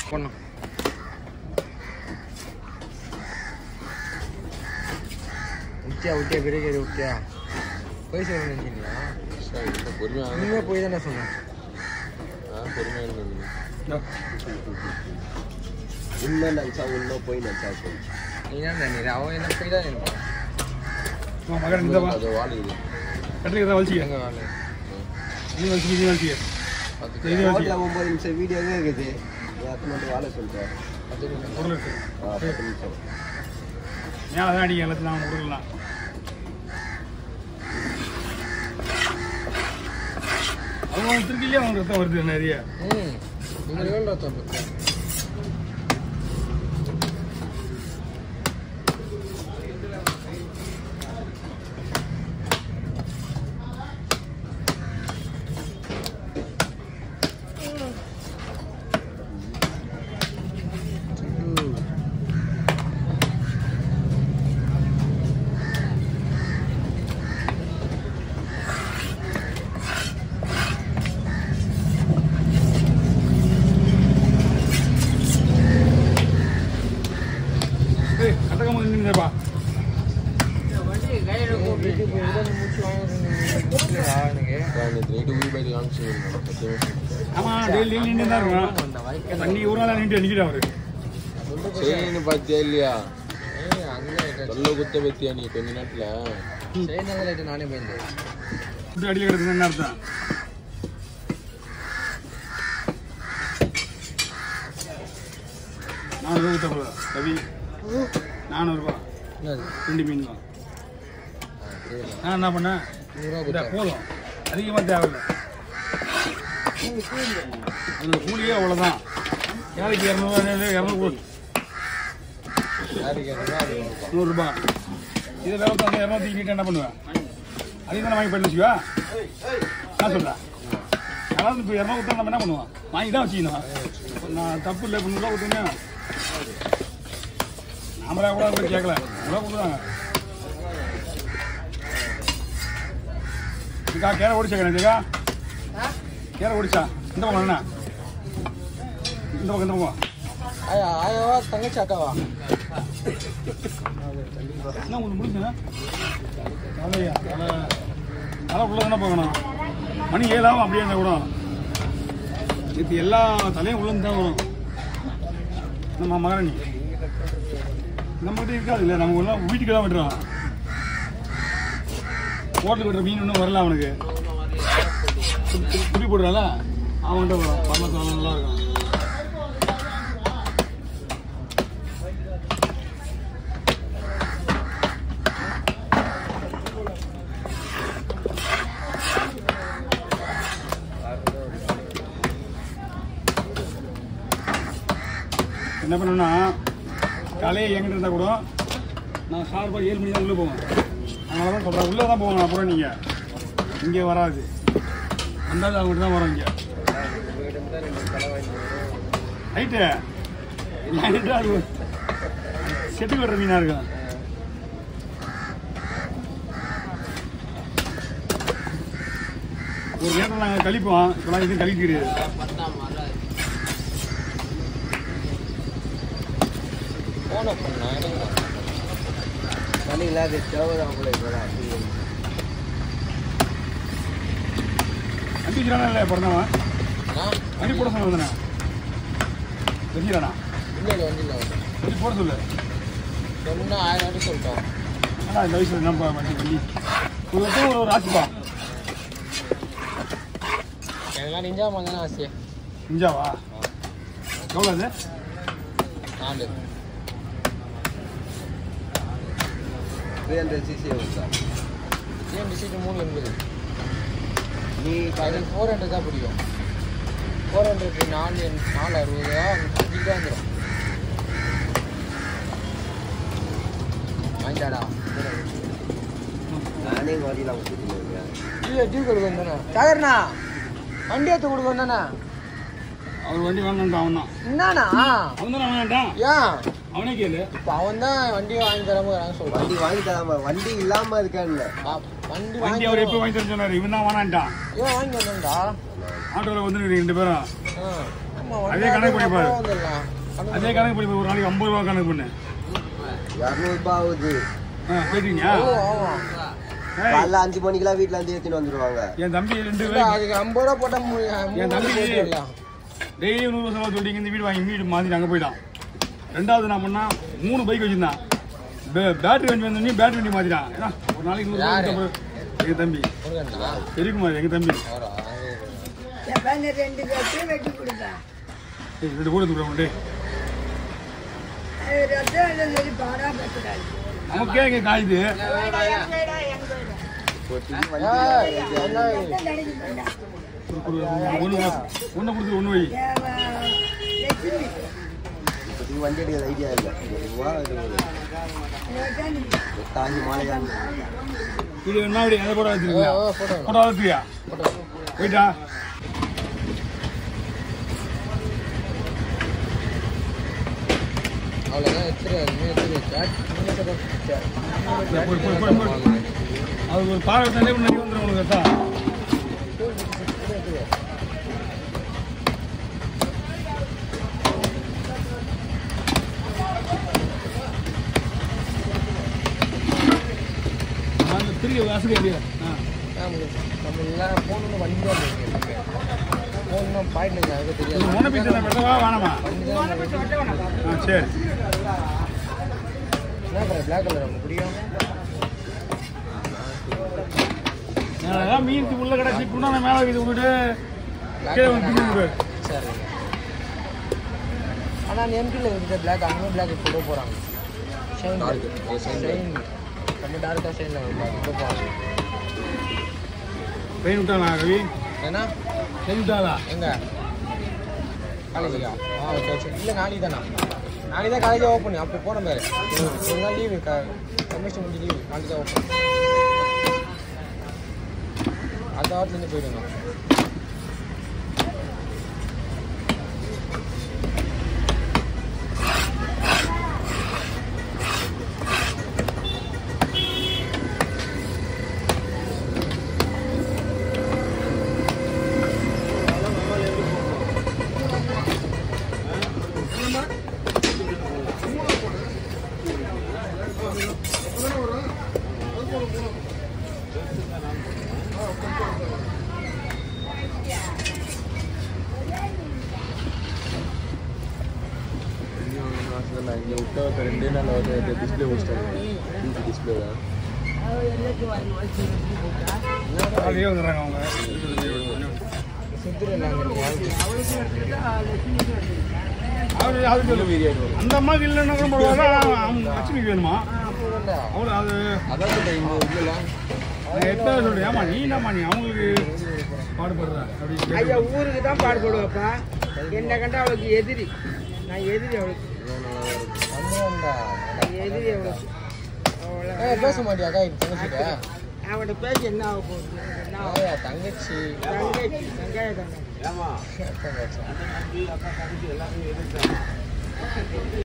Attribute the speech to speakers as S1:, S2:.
S1: போடணும் விட்டியா விட்டியா பிறகு விட்டியா போய் சொல்ல நினைச்சீங்களா
S2: சரி, இந்த பொறுமையா
S1: உண்மையாக போய் தானே சொன்னேன்
S2: ஆ, பொறுமையா இருங்க.
S3: உண்மை நினச்சா உண்மை போய் நினச்சா போய்
S1: நீ என்ன நினைக்கிற அவன் என்ன போய் தான் நினைப்பான்
S4: மகன் இந்த வா
S2: அது வாழுது
S4: கட்டுக்கு தான் வலிச்சிக்க
S1: எங்க வேலை
S4: நீ வலிச்சிக்க நீ வலிச்சிக்க
S2: அதுக்கு
S4: இது வலிச்சிக்க
S3: ரோட்டில் ஒம்பது நிமிஷம் வீடியோவே இருக்குது நீ அது மட்டும் வாழ சொல்லிட்டேன்
S4: பொருள் இருக்கு
S3: ஆ பத்து நிமிஷம்
S4: மேலே தான் அடிக்க எல்லாத்தையும் நான் கொடுக்கலாம் அவங்க திருக்கிலே அவங்க ரத்தம் வருது நிறைய
S1: ம் நீங்கள் எவ்வளோ ரத்தம் பத்து
S4: ஏய் கட்டக்கம் வந்து நின்றுப்பா
S1: வீட்டுக்கு போய் தான் மூச்சு வாங்கிடுறா எனக்கு
S2: நான் நேத்து night உயிர் பயிர் காமிச்சிருந்தேன். சத்தியமா சொல்றேன்.
S4: ஆமாம் டெய்லி டெய்லி நின்று தான் இருக்கும்
S1: அந்த வாய்க்கால்
S4: அன்னைக்கு ஒரு நாள் நின்று நிற்கிறேன் அவரு
S2: செயின்னு பார்த்தியா இல்லையா
S1: ஏய் அங்கே
S2: தொல்லை குத்த பத்தியா நீ கொஞ்ச நேரத்துல
S1: செய்யணும் லைட்டு நானே பயந்தேன்
S4: விட்டு அடியில் கிடக்குது என்ன அர்த்தம் நானூறு ஊற்றக்கூடாது கவி நானூறுபா
S1: என்னது
S4: ரெண்டு மீன் தான்
S1: ஆ, தெரியல
S4: நான் என்ன பண்ணேன்
S1: நூறுரூவா
S4: இந்த
S1: கொடுத்தேன்
S4: போதும் அதிகமாக தேவையில்லை அதோட கூலியே அவ்வளோதான் வேலைக்கு இரநூறுவா இரநூறு
S1: யாருக்கு என்னன்னா அது நூறுரூபா.
S4: நூறுரூபா இதை வேலை தந்து இரநூத்தி கிட்ட என்ன பண்ணுவேன் அதையும் தானே வாங்கி பண்ணி வச்சுக்கா நான் சொல்கிறேன் அதாவது இப்போ இரநூறு கொடுத்தா நம்ம என்ன பண்ணுவோம் வாங்கி தான் வச்சுக்கணும் நான் தப்பு இல்லை முந்நூறுவா கொடுத்தீங்க நாமளா கூட போய் கேட்கல இவ்வளோ கொடுக்குறாங்க இதுக்கா கேரை ஓடிச்சா இதுக்கா கேரை ஓடிச்சா இந்த பக்கம் என்ன இந்த பக்கம் இந்த பக்கம்
S1: ஆயா ஆயாவா தங்கச்சி அக்காவா
S4: என்ன உங்களுக்கு முடிஞ்சுண்ணா தலையா தலை தலை உள்ள தானே போகணும் மணி ஏழாவும் அப்படியே இருந்தால் கூட இது எல்லா தலையும் உள்ள தான் வரும் நம்ம மகாராணி நம்மகிட்ட இருக்காது இல்லை நம்ம எல்லாம் வீட்டுக்கு தான் விட்டுறோம் ஹோட்டலுக்கு விட்டுற மீன் இன்னும் வரல அவனுக்கு குடி போடுறால அவன்கிட்ட வரும் பரமத்தில் நல்லா இருக்கும் என்ன பண்ணுன்னா காலையே எங்கிட்ட இருந்தால் கூட நான் ஷார்ப்பாக ஏழு மணி தான் உள்ளே போவேன் அதனால தான் சொல்கிறேன் உள்ளே தான் போவேன் அப்புறம் நீங்கள் இங்கே வராது அந்தாலும் அவங்ககிட்ட தான் வரோம் இங்கே ரைட்டு ஏன்ட்டு அது செட்டு கட்டுற மீனாக இருக்கும் ஒரு நேரத்தில் நாங்கள் கழிப்போம் இப்போலாம் எதுவும் கழிக்க கிடையாது
S1: போன பண்ணா எனக்கு
S3: மணி இல்லாத தேவைதான் போல இப்போதான்
S4: அண்டிக்கிறானா இல்லை பிறந்தவன்
S1: நான்
S4: வண்டி போட சொல்ல வந்தேன் தெரிஞ்சிடானா
S1: இல்லை வந்து இல்லை
S4: வண்டி போட சொல்லு
S1: சொன்னா ஆயிரம் வாட்டி சொல்லிட்டோம்
S4: ஆனால் இந்த வயசுல என்னப்பா வண்டி வண்டி ஒரு வருஷம் ஒரு ஒரு ஆச்சுப்பா
S1: எனக்கெல்லாம் நிஞ்சா மாதிரி ஆசையா
S4: இஞ்சாவா எவ்வளோ அது
S1: நாலு
S3: three hundred CC sir
S1: GMT சீட்டு மூணு எண்பது
S3: நீ
S1: எனக்கு ஃபோர் ஹண்ட்ரட் தான் பிடிக்கும் ஃபோர் ஹண்ட்ரட் நாலு எண்- நாலு அறுபது ரூபா அஞ்சு தான் வந்துடும் வாங்கிட்டாடா
S3: நானே வண்டியில் விட்டுட்டு இருக்கேன்
S1: இல்லை டீ கொடுக்க வந்தானே சாகர்ண்ணா வண்டி எடுத்து கொடுக்க வந்தானே
S4: அவர் வண்டி வாங்கினான் அவன் தான்
S1: என்னண்ணா
S4: அவன் தான் வாங்கிட்டான்
S1: ஏன்
S4: அவனே கேளு
S1: இப்போ அவன் தான் வண்டி வாங்கி தராம வரான்னு சொல்கிறான்
S3: வண்டி வாங்கி தராம வண்டி இல்லாம இருக்கான்ல
S1: வண்டி
S4: வண்டி
S1: வாங்கி
S4: அவர் எப்போ
S1: தருவான்.
S4: வாங்கி தரேன்னு சொன்னார் இவன் தான் வாங்கிட்டான்
S1: ஏன் வாங்கி வந்தான்டா
S4: ஆட்டோவில் வந்து ரெண்டு பேரும்
S1: ஆ ஆமா,
S4: அதே கணக்கு பண்ணி பாரு.
S1: அப்புறம் வந்துடலாம். கணக்கு
S4: அதே கணக்கு பண்ணி ஒரு நாளைக்கு ஐம்பது ரூபா கணக்கு பண்ணு
S3: இரநூறுபா ஆகுது
S4: ஆ கேட்டீங்க
S1: எவ்வளோ ஆகும்?
S3: காலைல அஞ்சு மணிக்கெல்லாம் வீட்டுல இருந்து ஏத்தின்னு வந்துருவாங்க
S4: என் தம்பி ரெண்டு
S1: இல்ல,
S4: பேருக்கு
S1: அதுக்கு ஐம்பது ரூபா போட்டா மு- மூணு
S4: என் தம்பி
S1: போட்டு வரலாம்.
S4: டெய்லி நூறு செலவு சொல்லிட்டு இந்த வீடு வாங்கி வீடு மாற்றி அங்கே போயிட்டான் ரெண்டாவது நான் பண்ணா மூணு பைக் வச்சிருந்தான் பே- பேட்டரி வண்டி வந்தோடனே பேட்டரி வண்டி மாற்றிட்டான் ஏன்னா ஒரு நாளைக்கு நூறு
S1: யாரு?
S4: ரூபா எங்கள் தம்பி
S1: முருகன்டா?
S4: தெரியுமா எங்கள் தம்பி
S1: அவரா?
S5: ஜப்பான்ல ரெண்டு கட்டு வெட்டி கொடுத்தேன்
S4: ஏய், ரெண்டு கூட தூரம் உண்டு
S5: அது ரத்தம் இல்லை சொல்லி பாடா பேசுறாரு
S4: நமக்கே இங்கே காயுது
S1: ஏய், என்ன
S5: ரத்தம் நடிச்சு போயிட்டான்
S4: ஒன்று ஒன்று கொடுத்து ஒன்று வை
S5: லட்சுமி
S3: இப்போதைக்கு வண்டி எடுக்கிற ஐடியா இல்லை இருபது ரூபா இருபது எட்டாஞ்சு மாலையாண்டு
S4: இது என்ன அப்படி எதை போட வச்சிருக்கீங்க
S1: ஓ, போட்டோ
S4: போட்டோ வச்சுக்கியா போயிட்டா
S1: அவ்வளோதான் எடுத்துரு இனிமே எடுத்துரு chat இனிமே எடுத்துரு. chat.
S4: போய் போய் போய் போய் அது ஒரு பார்வை தண்ணி முன்னாடி வந்துடும் உங்களுக்கு தான் அந்த திரும்பி வாசல் இல்லையா
S1: நமக்கு நம்ம எல்லாம் போகணுன்னு வண்டி தான் இருக்கு போகணும் பாயிண்ட் இல்லை அதுக்கு தெரியாது
S4: மொன பீஸ் வெட்டவா வேணாமா
S1: வண்டி தான் இருக்கு.
S4: ஆ சரி
S1: என்ன கலர் பிளாக் கலர் நமக்கு பிடிக்கும்
S4: அதான் மீன் உள்ள கிடச்சி குண்டான மேலே இது விட்டுட்டு கீழே வந்து பிடிச்சி விடு
S1: சரி ஆனால் அந்த எம்டியில் இருக்கிற பிளாக் அங்கே பிளாக் போட போகிறாங்க ஷைன்
S2: Dark. அது shine
S1: ஷைன் நம்ம டார்க்காக ஷைனில் பிளாக் இப்போ போகிறாங்க
S4: ட்ரெயின் விட்டானா கவி
S1: ஏன்னா
S4: ட்ரெயின் விட்டாளா
S1: எங்க காலேஜுக்கா ஆ ஓகே சரி இல்லை நாளைக்கு தானா நாளைக்கு தான் காலேஜ் ஓப்பன் அப்போ போன பாரு ஒரு நாள் லீவு செமஸ்டர் முடிஞ்சு லீவு நாளைக்கு தான் ஓப்பன் அடுத்த வாரத்துலேருந்து போயிடுங்க
S2: இங்கே விட்ட ஒரு ரெண்டே நாள் வந்து டிஸ்பிளே வச்சுட்டாங்க டிவி டிஸ்பிளே
S4: காலையே வந்துடுறாங்க அவங்க
S1: சுத்துரு நாங்கள்
S4: அவரு அது சொல்லு அந்த அம்மாவுக்கு இல்லைன்னா கூட பரவாயில்ல ஆனா, லட்சுமிக்கு வேணுமா அவ்வளோ அது
S2: அதான் சொல்றேன், இங்க இல்லைல்ல
S4: நான் எட்டாவது சொல்றேன் ஏமா நீ என்னம்மா நீ அவங்களுக்கு பாடுபடுற அப்படி
S6: ஐயா ஊருக்கு தான் பாடுபடுவாப்பா என்ன கண்டா அவளுக்கு எதிரி நான் எதிரி அவளுக்கு
S1: வந்துடும்டா
S6: நான் எதிரி அவளுக்கு அவளை
S1: ஏய் பேச மாட்டியா அக்கா இது தங்கச்சிட்ட
S6: அவன்கிட்ட பேசி என்ன ஆக போகுது என்ன ஆக
S1: ஏய், தங்கச்சி
S6: தங்கச்சி வெங்காய தானே
S1: தங்கச்சி